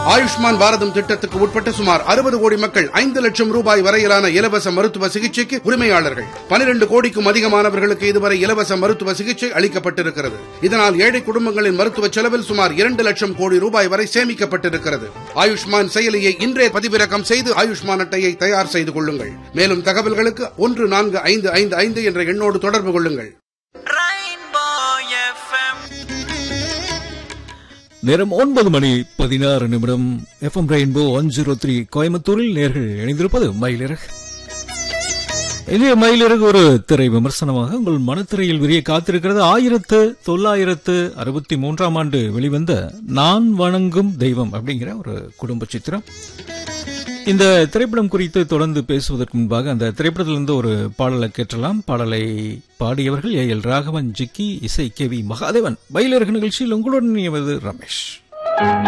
ஆயுஷ்மான் பாரதம் திட்டத்துக்கு உட்பட்ட சுமார் அறுபது கோடி மக்கள் ஐந்து லட்சம் ரூபாய் வரையிலான இலவச மருத்துவ சிகிச்சைக்கு உரிமையாளர்கள் பனிரெண்டு கோடிக்கும் அதிகமானவர்களுக்கு இதுவரை இலவச மருத்துவ சிகிச்சை அளிக்கப்பட்டிருக்கிறது இதனால் ஏழை குடும்பங்களின் மருத்துவ செலவில் சுமார் இரண்டு லட்சம் கோடி ரூபாய் வரை சேமிக்கப்பட்டிருக்கிறது ஆயுஷ்மான் செயலியை இன்றே பதிவிறக்கம் செய்து ஆயுஷ்மான் அட்டையை தயார் செய்து கொள்ளுங்கள் மேலும் தகவல்களுக்கு ஒன்று நான்கு ஐந்து ஐந்து ஐந்து என்ற எண்ணோடு தொடர்பு கொள்ளுங்கள் Rainbow FM. நேரம் ஒன்பது மணி பதினாறு நிமிடம் FM rainbow one zero three கோயம்புத்தூரில் நேர்கள் இணைந்திருப்பது மயிலிறகு இன்றைய மயிலிறகு ஒரு திரை விமர்சனமாக உங்கள் மனத்திரையில் விரிய காத்திருக்கிறது ஆயிரத்து தொள்ளாயிரத்து அறுபத்தி மூன்றாம் ஆண்டு வெளிவந்த நான் வணங்கும் தெய்வம் அப்படிங்கிற ஒரு குடும்ப சித்திரம் இந்த திரைப்படம் குறித்து தொடர்ந்து பேசுவதற்கு முன்பாக அந்த திரைப்படத்திலிருந்து ஒரு பாடலை கேட்டலாம் பாடலை பாடியவர்கள் ஏ எல் ராகவன் ஜிக்கி இசை கே வி மகாதேவன் மயிலிறகு நிகழ்ச்சியில் உங்களுடன் இணைவது ரமேஷ்